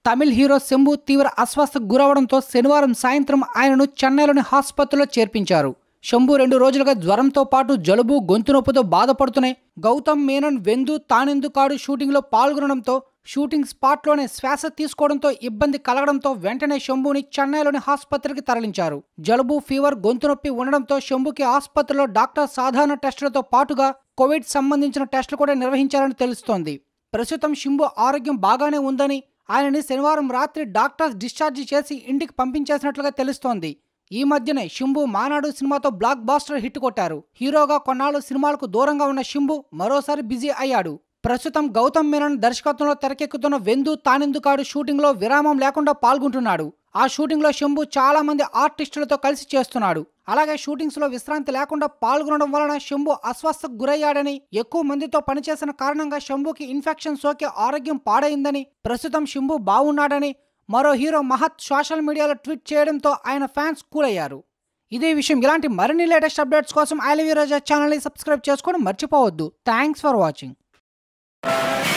Tamil hero Shambhu తీవ్ర అస్వస్థకు గురవడంతో శనివారం సాయంత్రం ఆయనను చెన్నైలోని ఆసుపత్రిలో చేర్పించారు శంభు రెండు రోజులుగా జ్వరంతో పాటు జలుబు గొంతు నొప్పితో బాధపడుతూనే గౌతమ్ మేనన్ వెందు తానెందుకాడు షూటింగ్లో పాల్గొనడంతో షూటింగ్ స్పాట్లోనే శ్వాస తీసుకోవడంతో ఇబ్బంది కలగడంతో వెంటనే శంభుని చెన్నైలోని ఆసుపత్రికి తరలించారు జలుబు ఫీవర్ గొంతు నొప్పి ఉండడంతో శంభుకి ఆసుపత్రిలో డాక్టర్ సాధారణ టెస్టులతో పాటుగా కోవిడ్ సంబంధించిన టెస్టులు కూడా నిర్వహించారని తెలుస్తోంది ప్రస్తుతం శంభు ఆరోగ్యం బాగానే ఉందని ఆయనని శనివారం రాత్రి డాక్టర్స్ డిశ్చార్జి చేసి ఇంటికి పంపించేసినట్లుగా తెలుస్తోంది ఈ మధ్యనే శంభు మానాడు సినిమాతో బ్లాక్ బాస్టర్ హిట్ కొట్టారు హీరోగా కొన్నాళ్ళు సినిమాలకు దూరంగా ఉన్న శంభు మరోసారి బిజీ అయ్యాడు ప్రస్తుతం గౌతమ్ మీనన్ దర్శకత్వంలో తెరకెక్కుతున్న వెందు తానెందుకాడు షూటింగ్ లో విరామం లేకుండా పాల్గొంటున్నాడు ఆ షూటింగ్ లో శంభు చాలా మంది ఆర్టిస్టులతో కలిసి చేస్తున్నాడు అలాగే షూటింగ్స్ లో విశ్రాంతి లేకుండా పాల్గొనడం వలన శంభు అస్వస్థకు గురయ్యాడని ఎక్కువ మందితో పనిచేసిన కారణంగా శంభుకి ఇన్ఫెక్షన్ సోకి ఆరోగ్యం పాడైందని ప్రస్తుతం శంభు బాగున్నాడని మరో హీరో మహత్ సోషల్ మీడియాలో ట్వీట్ చేయడంతో ఆయన ఫ్యాన్స్ కూలయ్యారు ఇదే విషయం ఇలాంటి మరిన్ని లేటెస్ట్ అప్డేట్స్ కోసం ఐ లవ్ యూ రోజా ఛానల్ని సబ్స్క్రైబ్ చేసుకోవడం మర్చిపోవద్దు థ్యాంక్స్ ఫర్ వాచింగ్